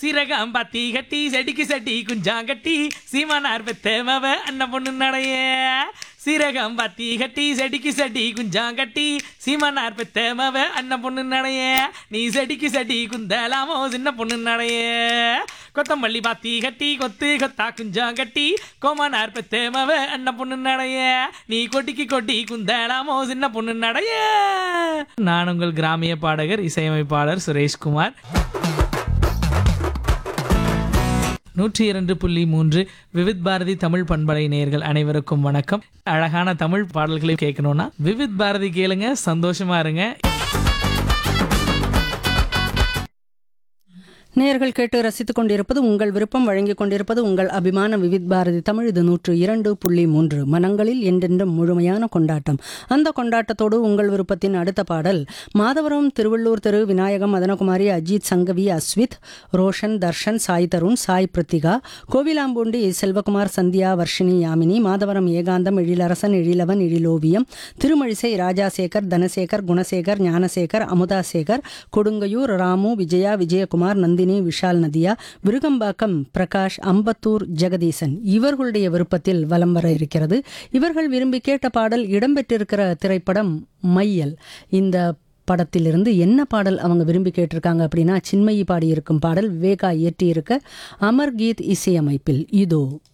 சீரகம் பத்தி கட்டி செடிக்கு செடி குஞ்சாங்கட்டி சீமானார் பெத்தேமவ அண்ணன் பொண்ணு நடைய சீரகம் பத்தி கட்டி செடிக்கு செடி குஞ்சாங்கட்டி சீமானார் பெத்தேமவ அண்ணன் பொண்ணு நடைய நீ செடிக்கு செடி குந்தலாமோ சின்ன பொண்ணு நடைய கொத்தமல்லி பாத்தி கட்டி கொத்து கொத்தா குஞ்சாங்கட்டி கோமானார் பெத்தேமவ அண்ணன் பொண்ணு நடைய நீ கொட்டிக்கு கொட்டி குந்தலாமோ சின்ன பொண்ணு நடைய நான் உங்கள் கிராமிய பாடகர் இசையமைப்பாளர் சுரேஷ்குமார் நூற்றி இரண்டு புள்ளி மூன்று விவித் பாரதி தமிழ் பண்பலை நேயர்கள் அனைவருக்கும் வணக்கம் அழகான தமிழ் பாடல்களை கேட்கணும்னா விவித் பாரதி கேளுங்க சந்தோஷமா இருங்க நேயர்கள் கேட்டு ரசித்துக் கொண்டிருப்பது உங்கள் விருப்பம் வழங்கிக் கொண்டிருப்பது உங்கள் அபிமான விவித் பாரதி தமிழ் இது நூற்று இரண்டு புள்ளி மூன்று மனங்களில் என்றென்றும் முழுமையான கொண்டாட்டம் அந்த கொண்டாட்டத்தோடு உங்கள் விருப்பத்தின் அடுத்த பாடல் மாதவரம் திருவள்ளூர் திரு விநாயகம் மதனகுமாரி அஜித் சங்கவி அஸ்வித் ரோஷன் தர்ஷன் சாய் தருண் சாய் பிருத்திகா கோவிலாம்பூண்டி செல்வகுமார் சந்தியா வர்ஷினி யாமினி மாதவரம் ஏகாந்தம் எழிலரசன் எழிலவன் எழிலோவியம் திருமழிசை ராஜாசேகர் தனசேகர் குணசேகர் ஞானசேகர் அமுதாசேகர் கொடுங்கையூர் ராமு விஜயா விஜயகுமார் நந்தினி விஷால் நதியா விருகம்பாக்கம் பிரகாஷ் அம்பத்தூர் ஜெகதீசன் இவர்களுடைய விருப்பத்தில் வலம் வர இருக்கிறது இவர்கள் விரும்பி கேட்ட பாடல் இடம்பெற்றிருக்கிற திரைப்படம் மையல் இந்த படத்திலிருந்து என்ன பாடல் அவங்க விரும்பி கேட்டிருக்காங்க அப்படின்னா சின்மயி பாடியிருக்கும் பாடல் விவேகா இயற்றியிருக்க அமர் கீத் இசையமைப்பில் இதோ